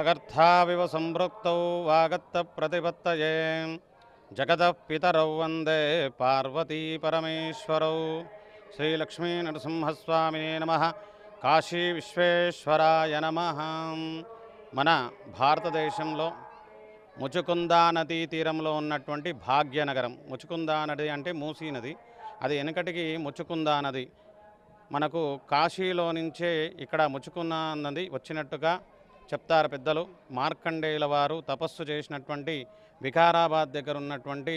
వాగర్థావివ సంపృక్తౌ వాగత్తప్రతిపత్తయే జగతః పితరౌ వందే పార్వతీ పరమేశ్వరౌ శ్రీలక్ష్మీనరసింహస్వామినే నమ కాశీ విశ్వేశ్వరాయ నమ మన భారతదేశంలో ముచుకుందా నదీ తీరంలో ఉన్నటువంటి భాగ్యనగరం ముచుకుందా నది అంటే మూసీ నది అది వెనకటికి ముచుకుందా నది మనకు కాశీలో నుంచే ఇక్కడ ముచుకున్న నది వచ్చినట్టుగా చెప్తారు పెద్దలు మార్కండేయుల వారు తపస్సు చేసినటువంటి వికారాబాద్ దగ్గర ఉన్నటువంటి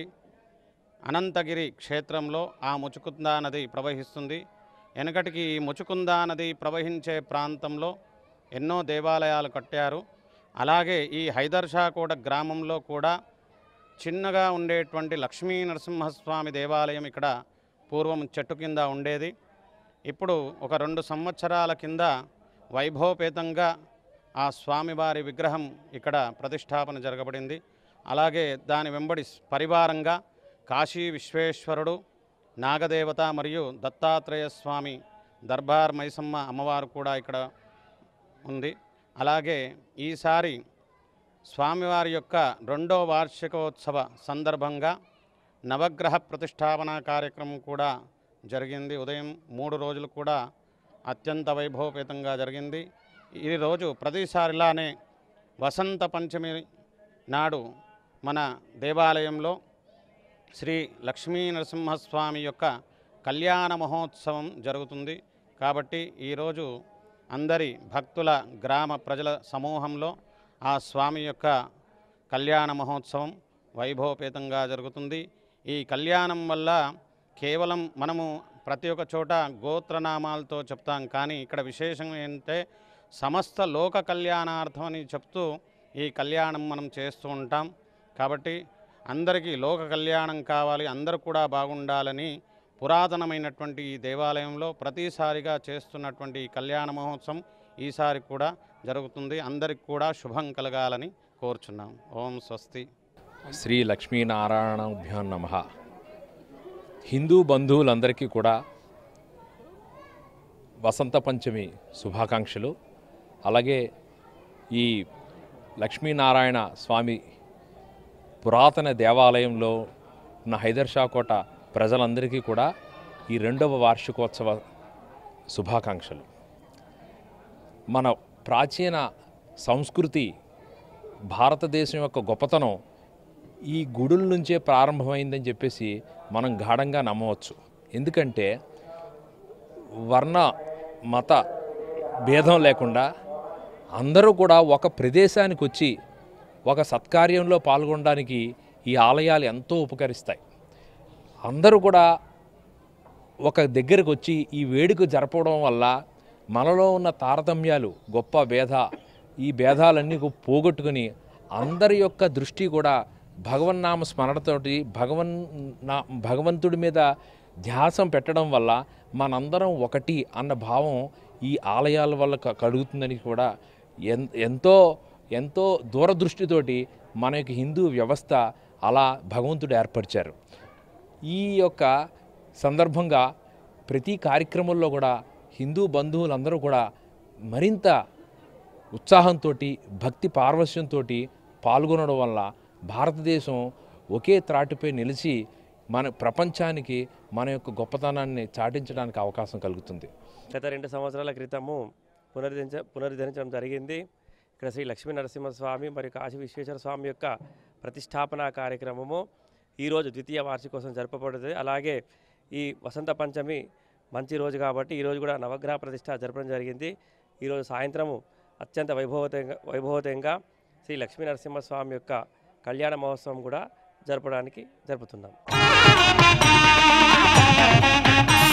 అనంతగిరి క్షేత్రంలో ఆ ముచుకుందా నది ప్రవహిస్తుంది వెనకటికి ఈ ముచుకుందా నది ప్రవహించే ప్రాంతంలో ఎన్నో దేవాలయాలు కట్టారు అలాగే ఈ హైదర్షాకోట గ్రామంలో కూడా చిన్నగా ఉండేటువంటి లక్ష్మీ నరసింహస్వామి దేవాలయం ఇక్కడ పూర్వం చెట్టు కింద ఉండేది ఇప్పుడు ఒక రెండు సంవత్సరాల కింద వైభవపేతంగా ఆ స్వామివారి విగ్రహం ఇక్కడ ప్రతిష్టాపన జరగబడింది అలాగే దాని వెంబడి పరివారంగా కాశీ విశ్వేశ్వరుడు నాగదేవత మరియు దత్తాత్రేయ స్వామి దర్బార్ మైసమ్మ అమ్మవారు కూడా ఇక్కడ ఉంది అలాగే ఈసారి స్వామివారి యొక్క రెండో వార్షికోత్సవ సందర్భంగా నవగ్రహ ప్రతిష్టాపన కార్యక్రమం కూడా జరిగింది ఉదయం మూడు రోజులు కూడా అత్యంత వైభవపేతంగా జరిగింది ఈ రోజు ప్రతిసారిలానే వసంత పంచమి నాడు మన దేవాలయంలో శ్రీ లక్ష్మీ నరసింహస్వామి యొక్క కళ్యాణ మహోత్సవం జరుగుతుంది కాబట్టి ఈరోజు అందరి భక్తుల గ్రామ ప్రజల సమూహంలో ఆ స్వామి యొక్క కళ్యాణ మహోత్సవం వైభవపేతంగా జరుగుతుంది ఈ కళ్యాణం వల్ల కేవలం మనము ప్రతి ఒక్క చోట గోత్రనామాలతో చెప్తాం కానీ ఇక్కడ విశేషం ఏంటంటే సమస్త లోక కళ్యాణార్థం అని చెప్తూ ఈ కళ్యాణం మనం చేస్తూ ఉంటాం కాబట్టి అందరికీ లోక కళ్యాణం కావాలి అందరూ కూడా బాగుండాలని పురాతనమైనటువంటి ఈ దేవాలయంలో ప్రతిసారిగా చేస్తున్నటువంటి ఈ కళ్యాణ మహోత్సవం ఈసారి కూడా జరుగుతుంది అందరికి కూడా శుభం కలగాలని కోరుచున్నాం ఓం స్వస్తి శ్రీ లక్ష్మీనారాయణభ్యాం నమ హిందూ బంధువులందరికీ కూడా వసంత పంచమి శుభాకాంక్షలు అలాగే ఈ లక్ష్మీనారాయణ స్వామి పురాతన దేవాలయంలో ఉన్న హైదర్షా కోట ప్రజలందరికీ కూడా ఈ రెండవ వార్షికోత్సవ శుభాకాంక్షలు మన ప్రాచీన సంస్కృతి భారతదేశం యొక్క గొప్పతనం ఈ గుడుల నుంచే ప్రారంభమైందని చెప్పేసి మనం గాఢంగా నమ్మవచ్చు ఎందుకంటే వర్ణ మత భేదం లేకుండా అందరూ కూడా ఒక ప్రదేశానికి వచ్చి ఒక సత్కార్యంలో పాల్గొనడానికి ఈ ఆలయాలు ఎంతో ఉపకరిస్తాయి అందరూ కూడా ఒక దగ్గరకు వచ్చి ఈ వేడుక జరపడం వల్ల మనలో ఉన్న తారతమ్యాలు గొప్ప భేద ఈ భేదాలన్నీ కు- పోగొట్టుకుని అందరి యొక్క దృష్టి కూడా భగవన్నామ స్మరణతోటి భగవన్ నా భగవంతుడి మీద ధ్యాసం పెట్టడం వల్ల మనందరం ఒకటి అన్న భావం ఈ ఆలయాల వల్ల క- కలుగుతుందని కూడా ఎన్ ఎంతో ఎంతో దూరదృష్టితోటి మన యొక్క హిందూ వ్యవస్థ అలా భగవంతుడు ఏర్పరిచారు ఈ యొక్క సందర్భంగా ప్రతి కార్యక్రమంలో కూడా హిందూ బంధువులందరూ కూడా మరింత ఉత్సాహంతో భక్తి పార్వశ్యంతో పాల్గొనడం వల్ల భారతదేశం ఒకే త్రాటిపై నిలిచి మన ప్రపంచానికి మన యొక్క గొప్పతనాన్ని చాటించడానికి అవకాశం కలుగుతుంది గత రెండు సంవత్సరాల క్రితము పునరుద్ధరించ పునరుద్ధరించడం జరిగింది ఇక్కడ శ్రీ లక్ష్మీ నరసింహస్వామి మరియు కాశీ విశ్వేశ్వర స్వామి యొక్క ప్రతిష్టాపన కార్యక్రమము ఈరోజు ద్వితీయ వార్షికోత్సవం జరపబడుతుంది అలాగే ఈ వసంత పంచమి మంచి రోజు కాబట్టి ఈరోజు కూడా నవగ్రహ ప్రతిష్ట జరపడం జరిగింది ఈరోజు సాయంత్రము అత్యంత వైభవతంగా వైభవతంగా శ్రీ లక్ష్మీ నరసింహస్వామి యొక్క కళ్యాణ మహోత్సవం కూడా జరపడానికి జరుపుతున్నాం